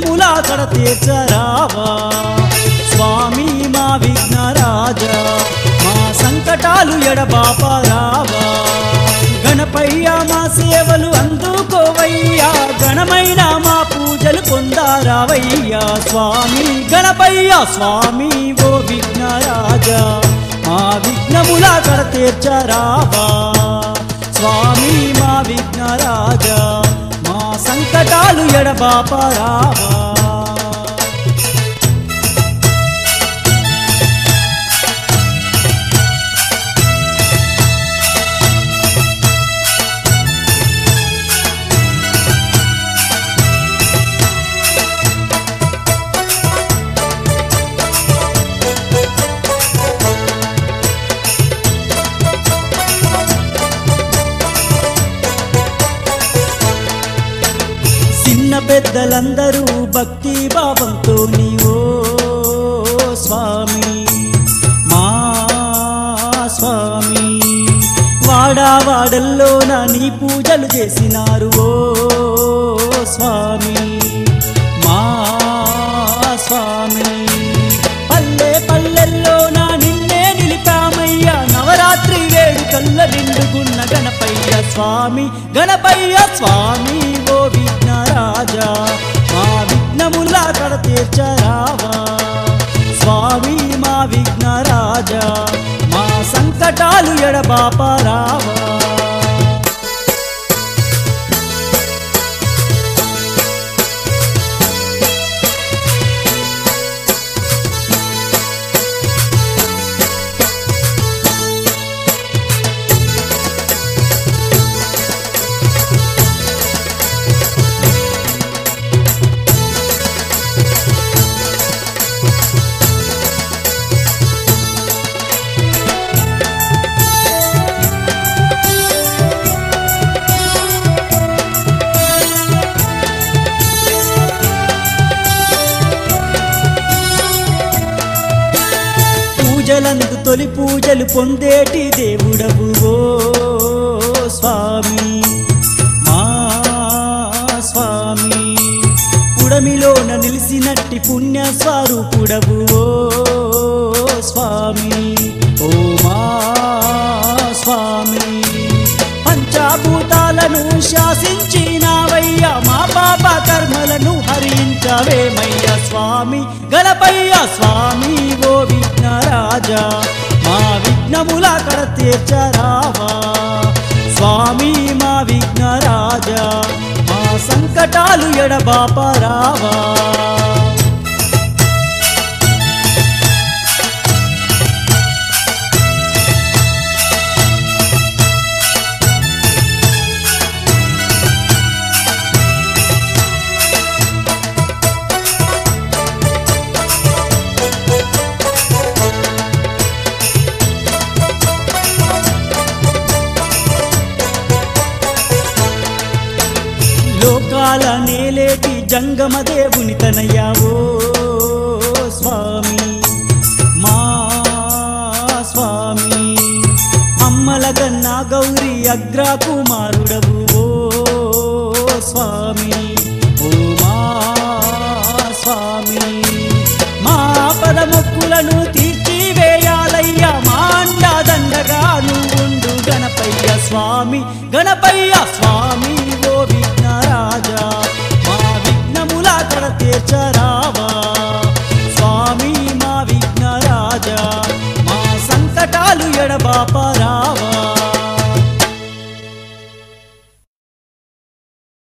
విఘ్నముల కడ తీర్చరావా స్వామి మా విఘ్నరాజా మా సంకటాలు ఎడబాపరావా గణపయ్య మా సేవలు అందుకోవయ్యా గణమైన మా పూజలు పొందారావయ్యా స్వామి గణపయ్య స్వామి ఓ విఘ్నరాజా మా విఘ్నముల కడ తీర్చరావా స్వామి మా విఘ్నరాజా మా సంకటాలు ఎడబాపరావా చిన్న పెద్దలందరూ భక్తి భావంతో నీవో స్వామి మా స్వామి వాడా వాడల్లోన నీ పూజలు చేసినారు ఓ స్వామి మా స్వామి పల్లె పల్లెల్లోన నిన్నే నిలిపామయ్యా నవరాత్రి వేడుకల్ల నిండుకున్న గణపయ్య స్వామి గణపయ్య స్వామి ఓ విఘ్నరాజా మా విఘ్నములా కడ తీర్చరావా స్వామి మా విఘ్నరాజా మా సంకటాలు ఎడబాపరావా పూజలందు తొలి పూజలు పొందేటి దేవుడవు ఓ స్వామి మా స్వామి పుడమిలోన నిలిసినట్టి పుణ్య స్వరూపుడవు ఓ స్వామి ఓ మా స్వామి పంచాభూతాలను శాసించినావయ్య మా పాప కర్మలను హరించవేమయ్య స్వామి గణపయ్య స్వామి ఓ విఘ్నరాజా మా విఘ్నముల కడ తీర్చరావా స్వామి మా విఘ్నరాజా మా సంకటాలు ఎడబాపరావా లోకాల నేలేటి జంగమ దేవుని తనయ్యావో స్వామి మా స్వామి అమ్మల కన్నా గౌరి అగ్ర కుమారుడవు ఓ స్వామి ఓ మా స్వామి మా పదమొక్కులను తీర్చివేయాలయ్యా మా అండా దండగా నువ్వుండు గణపయ్య స్వామి గణపయ్య స్వామి